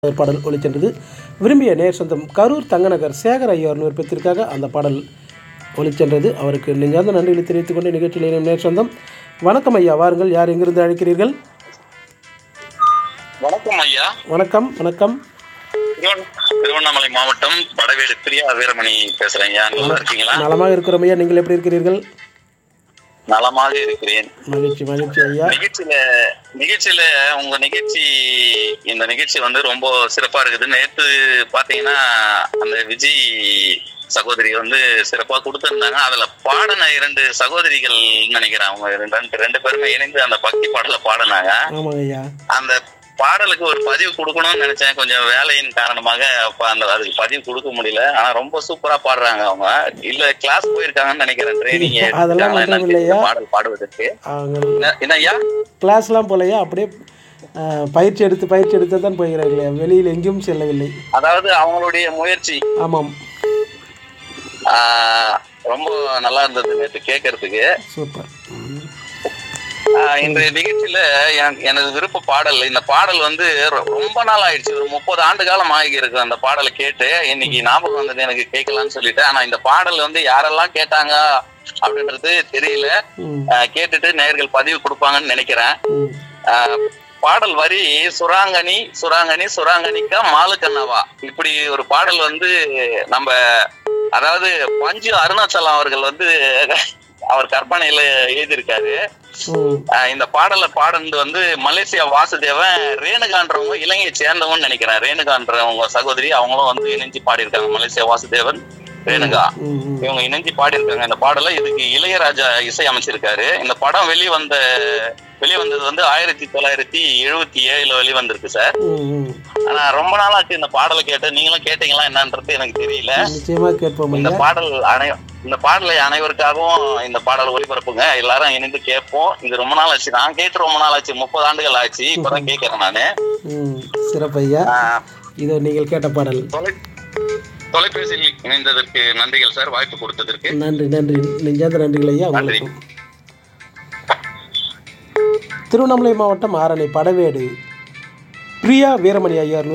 ஒரு பாடல் ஒளிச்சென்றது விரும்பிய நேர் சொந்தம் கரூர் தங்கநகர் சேகர் ஐயார் விருப்பத்திற்காக அந்த பாடல் ஒளிச்சென்றது அவருக்கு நெஞ்சார்ந்த நன்றிகளை தெரிவித்துக் கொண்டு நிகழ்ச்சியில் இணையும் நேர் சொந்தம் வணக்கம் ஐயா வாருங்கள் யார் எங்கிருந்து அழைக்கிறீர்கள் வணக்கம் ஐயா வணக்கம் வணக்கம் திருவண்ண- திருவண்ணாமலை மாவட்டம் படவேடு பிரியா வீரமணி பேசுறேன் ஐயா நல்லா இருக்கீங்களா நலமாக இருக்கிறோம் ஐயா நீங்கள் எப்படி இருக்கிறீர்கள் நலமாக இருக்கிறேன் மகிழ்ச்சி மகிழ்ச்சி ஐயா நிகழ்ச்சியில நிகழ்ச்சியில உங்க நிகழ்ச்சி இந்த நிகழ்ச்சி வந்து ரொம்ப சிறப்பா இருக்குது நேத்து பாத்தீங்கன்னா அந்த விஜய் சகோதரி வந்து சிறப்பா கொடுத்திருந்தாங்க அதுல பாடின இரண்டு சகோதரிகள் நினைக்கிறேன் அவங்க ரெண்டு ரெண்டு பேருமே இணைந்து அந்த பக்தி பாடல பாடினாங்க ஆமாங்க ஐயா அந்த பாடலுக்கு ஒரு பதிவு கொடுக்கணும்னு நினைச்சேன் கொஞ்சம் வேலையின் காரணமாக அப்ப அந்த அதுக்கு பதிவு கொடுக்க முடியல ஆனா ரொம்ப சூப்பரா பாடுறாங்க அவங்க இல்ல கிளாஸ் போயிருக்காங்கன்னு நினைக்கிறேன் ட்ரைனிங் அதெல்லாம் ஒன்றும் இல்லையா. பாடல் பாடுவதற்கு அவங்க என்ன- என்ன ஐயா கிளாஸ்லாம் போலையா அப்படியே அஹ், பயிற்சி எடுத்து பயிற்சி எடுத்து தான் போகிறார்கள் வெளியில் எங்கேயும் செல்லவில்லை அதாவது அவங்களுடைய முயற்சி ஆமாம் ஆஹ், ரொம்ப நல்லா இருந்தது நேற்று கேட்கறதுக்கு சூப்பர் ம். ஆஹ், இன்றைய நிகழ்ச்சியில எனக்கு- எனது விருப்ப பாடல் இந்த பாடல் வந்து ரொ- ரொம்ப நாள் ஆயிடுச்சு ஒரு முப்பது ஆண்டு காலம் ஆகி இருக்கு அந்த பாடலை கேட்டு இன்னைக்கு ஞாபகம் வந்தது எனக்கு கேட்கலாம்னு சொல்லிட்டு ஆனா இந்த பாடல் வந்து யாரெல்லாம் கேட்டாங்க அப்படின்றது தெரியல ம் ஆஹ், கேட்டுட்டு நேயர்கள் பதிவு கொடுப்பாங்கன்னு நினைக்கிறேன் ம் ஆஹ், பாடல் வரி சுராங்கனி சுராங்கனி சுராங்கனிக்கா மாலுக்கண்ணவா இப்படி ஒரு பாடல் வந்து நம்ம அதாவது பஞ்சு அருணாச்சலம் அவர்கள் வந்து அவர் கற்பனையில எழுதியிருக்காரு ம் ஆஹ் இந்த பாடலை பாடுனது வந்து மலேசியா வாசுதேவன் ரேணுகான்றவங்க இலங்கையை சேர்ந்தவங்கன்னு நினைக்கிறேன் ரேணுகான்றவங்க சகோதரி அவங்களும் வந்து இணைஞ்சு பாடியிருக்காங்க மலேசியா வாசுதேவன் ரேணுகா ம் ம் இவங்க இணைஞ்சு பாடியிருக்காங்க இந்த பாடலை இதுக்கு இளையராஜா இசை அமைச்சிருக்காரு இந்த படம் வெளிவந்த வெளிவந்தது வந்து ஆயிரத்தி தொள்ளாயிரத்தி எழுபத்தி ஏழுல வெளிவந்திருக்கு சார் ம் ம் ஆனா ரொம்ப நாளாச்சு இந்த பாடலை கேட்டு நீங்களும் கேட்டீங்களா என்னன்றது எனக்கு தெரியல நிச்சயமாக கேட்போம் இந்த ஐயா பாடல் அனை இந்த பாடலை அனைவருக்காகவும் இந்த பாடல் ஒளிபரப்புங்க எல்லாரும் இணைந்து கேட்போம் இது ரொம்ப நாள் ஆச்சு நான் கேட்டு ரொம்ப நாள் ஆச்சு முப்பது ஆண்டுகள் ஆச்சு இப்பதான் கேட்கறேன் நானு ம் சிறப்பு ஐயா ஆஹ், இதோ நீங்கள் கேட்ட பாடல் தொலை தொலைபேசியில் இணைந்ததற்கு நன்றிகள் சார் வாய்ப்பு கொடுத்ததற்கு நன்றி நன்றி நெஞ்சார்ந்த நன்றிகள் ஐயா நன்றி. உங்களுக்கும் திருவண்ணாமலை மாவட்டம் ஆரணி படவேடு பிரியா வீரமணி ஐயா